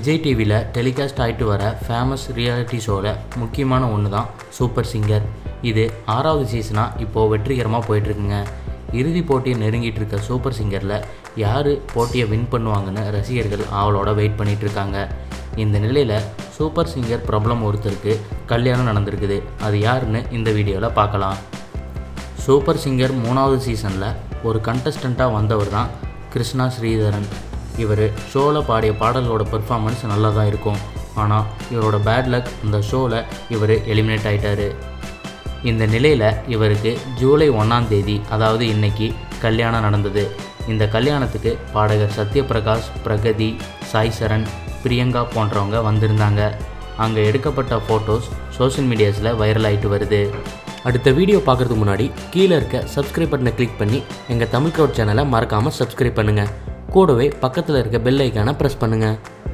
விஜய் டிவியில் டெலிகாஸ்ட் ஆகிட்டு வர ஃபேமஸ் ரியாலிட்டி ஷோவில் முக்கியமான ஒன்று தான் சூப்பர் சிங்கர் இது ஆறாவது சீசனாக இப்போது வெற்றிகரமாக போயிட்டுருக்குங்க இறுதி போட்டியை நெருங்கிட்டு இருக்க சூப்பர் சிங்கரில் யார் போட்டியை வின் பண்ணுவாங்கன்னு ரசிகர்கள் ஆவலோட வெயிட் பண்ணிட்டு இருக்காங்க இந்த நிலையில் சூப்பர் சிங்கர் பிரபலம் ஒருத்தருக்கு கல்யாணம் நடந்திருக்குது அது யாருன்னு இந்த வீடியோவில் பார்க்கலாம் சூப்பர் சிங்கர் மூணாவது சீசனில் ஒரு கண்டஸ்டண்ட்டாக வந்தவர் தான் கிருஷ்ணா ஸ்ரீதரன் இவர் ஷோவில் பாடிய பாடல்களோட பெர்ஃபார்மன்ஸ் நல்லா தான் இருக்கும் ஆனால் இவரோட பேட் லக் இந்த ஷோவில் இவர் எலிமினேட் ஆயிட்டாரு இந்த நிலையில் இவருக்கு ஜூலை ஒன்றாம் தேதி அதாவது இன்னைக்கு கல்யாணம் நடந்தது இந்த கல்யாணத்துக்கு பாடகர் சத்யபிரகாஷ் பிரகதி சாய் சரண் பிரியங்கா போன்றவங்க வந்திருந்தாங்க அங்கே எடுக்கப்பட்ட ஃபோட்டோஸ் சோஷியல் மீடியாஸில் வைரல் ஆயிட்டு வருது அடுத்த வீடியோ பார்க்குறதுக்கு முன்னாடி கீழே இருக்க சப்ஸ்கிரைப் பட்டனை கிளிக் பண்ணி எங்கள் தமிழ் க்ரௌட் சேனலை மறக்காமல் சப்ஸ்கிரைப் பண்ணுங்கள் கூடவே பக்கத்தில் இருக்க பெல் ஐக்கானை ப்ரெஸ் பண்ணுங்கள்